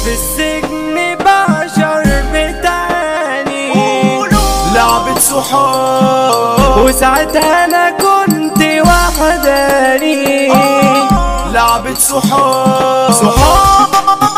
في السجن بعشر بتاني لعبة صحاب وساعتها انا كنت وحداني لعبة صحاب صحاب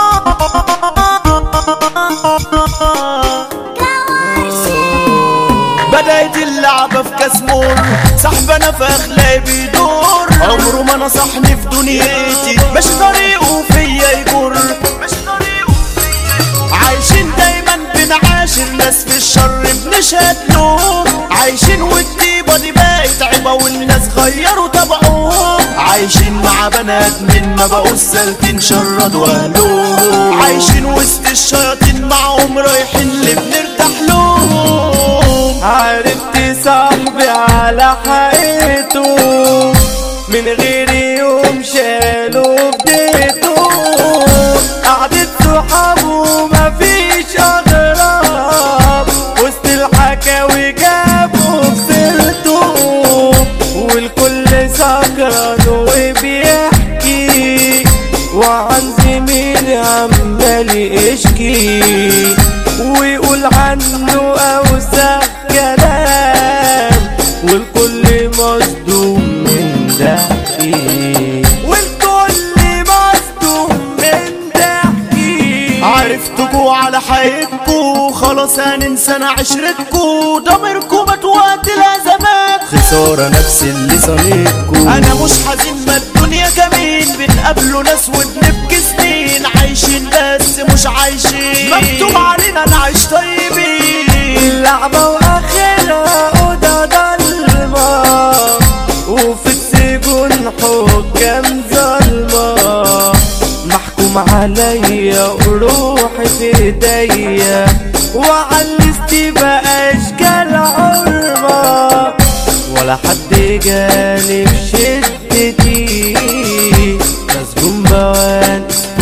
بدأت اللعبة في كاس مر صاحبنا في أخلاقي بيدور عمره ما نصحني في دنيتي ماشي طريقه فيا يجر ماشي طريقه فيا يجر عايشين دايما بنعاشر ناس في الشر بنشهد لهم عايشين والطيبة دي بقت عيبة والناس غيروا طبعهم عايشين مع بنات من ما بقوا سالكين شردوا أهلهم عايشين وسط الشياطين معهم رايحين اللي بنرتاح لهم عرفت صاحبي على حقيقته من غير يوم شالوا بديته قعدت صحابه مفيش اغراب وسط الحكاوي جابوا بسيرته والكل سكران وبيحكي وعن زميلي عمال يشكي ويقول عنه اوسخ كلام والكل مصدوم من ضحكي والكل مصدوم من ضحكي عرفتكوا على حقيقتكوا خلاص هننسى انا عشرتكوا ضميركوا مات وقت الازمات خسارة نفس اللي صنيعكوا انا مش حزين ما الدنيا جميل بنقابلوا ناس وبنبكي سنين عايشين بس مش عايشين مكتوب علينا نعيش طيبين اللعبة واخرها اوضة ضلمة وفي السجون حكام ظلمة محكوم عليا وروحي في ايديا وعلست بقى اشكال عرمة ولا حد جالي بشدتي مسجون بوان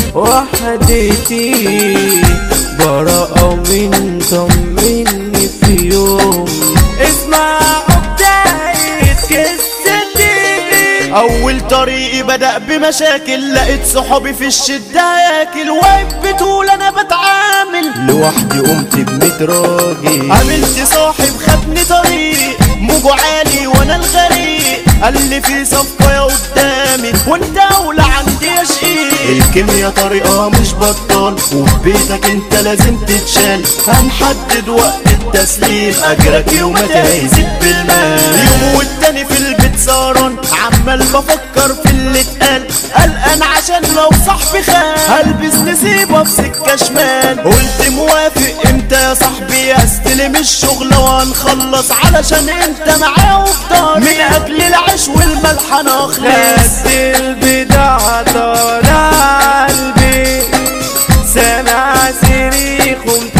وحدتي براءة ومين طمني في يوم اسمعوا بداية قصتي اول طريقي بدأ بمشاكل لقيت صحابي في الشدة ياكل واقف بتقول انا بتعامل لوحدي قمت بميت راجل قابلت صاحب خدني طريق موجه عالي وانا الغريق قال لي في صفقة قدامي وانت اولى عندي يا شقيق الكيميا طريقة مش بطال وفي بيتك انت لازم تتشال هنحدد وقت التسليم اجرك يوم هيزيد بالمال يوم والتاني في البيت سهران عمال بفكر في اللي اتقال قلقان عشان لو صاحبي خان هلبس نسيبه في سكة شمال قلت موافق امتى يا صاحبي استلم الشغل وهنخلص علشان انت معايا وفطار من اجل العيش والملح انا اخلص ناس البدع طالع قلبي سامع صريخ قمت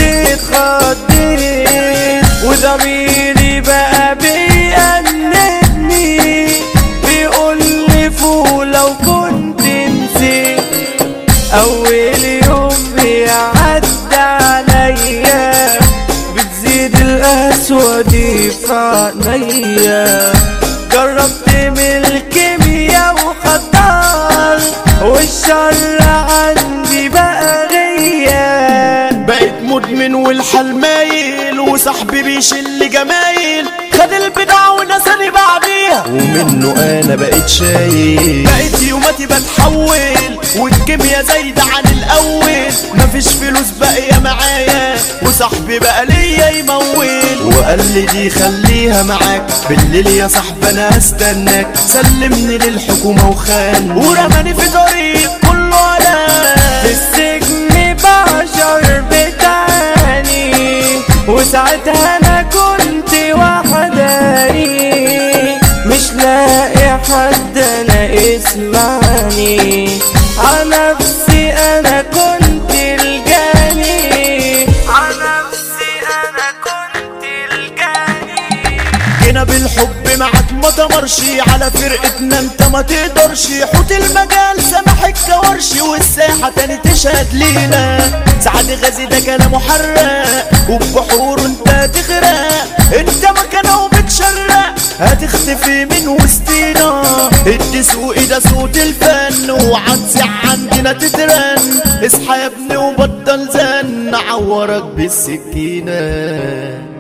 اتخضيت وضميري بقى بيأنبني بيقول لي فوق لو كنت نسيت اول يوم بيعدي عليا بتزيد الاسود في عينيا جربت من الكيمياء وخطر والشر عندي بقى غياب بقيت مدمن والحال مايل وصاحبي بيشل جمايل خد البدع ونساني بعديها ومنه انا بقيت شايل بقيت يوماتي بتحول والكيميا زايدة عن الأول مفيش فلوس باقية معايا وصاحبي بقى ليا يمول وقال لي دي خليها معاك بالليل يا صاحبي انا هستناك سلمني للحكومة وخان ورماني في طريق كله على في السجن بعشر بتاني وساعتها انا كنت وحداني مش لاقي حد انا اسمعني على نفسي انا كنت الجاني على نفسي انا كنت الجاني جينا بالحب معاك ما تمرش على فرقتنا انت ما تقدرش حوت المجال سامح الكورش والساحة تاني تشهد لينا سعد غازي ده كلامه حراق وبحور انت تغرق انت مكانه وبتشرق هتختفي من وسطينا الدسوق ده صوت الفن وعطسع عندنا تترن اصحى يا ابني وبطل زن عورك بالسكينه